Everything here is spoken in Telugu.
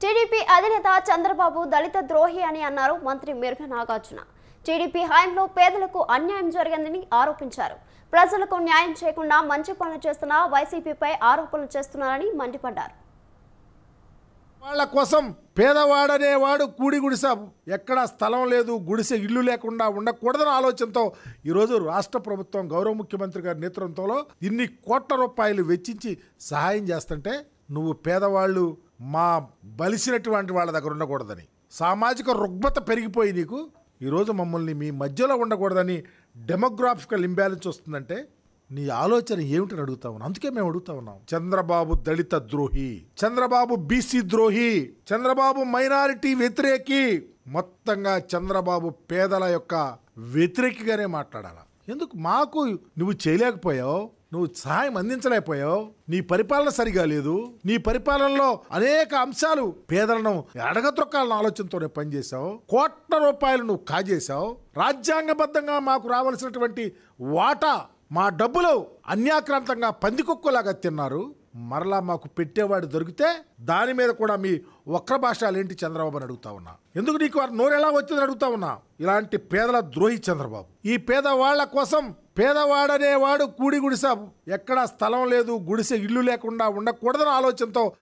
టీడీపీ అధినేత చంద్రబాబు దళిత ద్రోహి అని అన్నారు మంత్రి మెరుగ నాగార్జున టీడీపీ హయాంలో పేదలకు అన్యాయం జరిగిందని ఆరోపించారు ప్రజలకు న్యాయం చేయకుండా మంచి పనులు చేస్తున్న వైసీపీపై ఆరోపణలు చేస్తున్నారని మండిపడ్డారు వాళ్ళ కోసం పేదవాడనేవాడు కూడి గుడిసె ఎక్కడ స్థలం లేదు గుడిసె ఇల్లు లేకుండా ఉండకూడదన్న ఆలోచనతో ఈరోజు రాష్ట్ర ప్రభుత్వం గౌరవ ముఖ్యమంత్రి గారి నేతృత్వంలో ఇన్ని కోట్ల రూపాయలు వెచ్చించి సహాయం చేస్తుంటే నువ్వు పేదవాళ్ళు మా బలిసినటువంటి వాళ్ళ దగ్గర ఉండకూడదని సామాజిక రుగ్మత పెరిగిపోయి నీకు ఈరోజు మమ్మల్ని మీ మధ్యలో ఉండకూడదని డెమోగ్రాఫికల్ ఇంబ్యాలెన్స్ వస్తుందంటే నీ ఆలోచన ఏమిటని అడుగుతా ఉన్నాం అందుకే మేము అడుగుతా ఉన్నాం చంద్రబాబు దళిత ద్రోహి చంద్రబాబు బీసీ ద్రోహి చంద్రబాబు మైనారిటీ వ్యతిరేకి మొత్తంగా చంద్రబాబు పేదల యొక్క వ్యతిరేకిగానే మాట్లాడాల ఎందుకు మాకు నువ్వు చేయలేకపోయావు నువ్వు సహాయం అందించలేకపోయావు నీ పరిపాలన సరిగా లేదు నీ పరిపాలనలో అనేక అంశాలు పేదలను అడగత్రొక్కాలన్న ఆలోచనతోనే పనిచేశావు కోట్ల రూపాయలు నువ్వు కాజేశావు రాజ్యాంగబద్ధంగా మాకు రావాల్సినటువంటి వాటా మా డబ్బులు అన్యాక్రాంతంగా పందికొక్కలాగా తిన్నారు మరలా మాకు పెట్టేవాడు దొరికితే దాని మీద కూడా మీ వక్ర భాషలు ఏంటి చంద్రబాబు అని అడుగుతా ఉన్నా ఎందుకు నీకు వారి నోరు ఎలా వచ్చిందని అడుగుతా ఉన్నా ఇలాంటి పేదల ద్రోహి చంద్రబాబు ఈ పేదవాళ్ల కోసం పేదవాడనేవాడు కూడి గుడిసె ఎక్కడ స్థలం లేదు గుడిసె ఇల్లు లేకుండా ఉండకూడదన్న ఆలోచనతో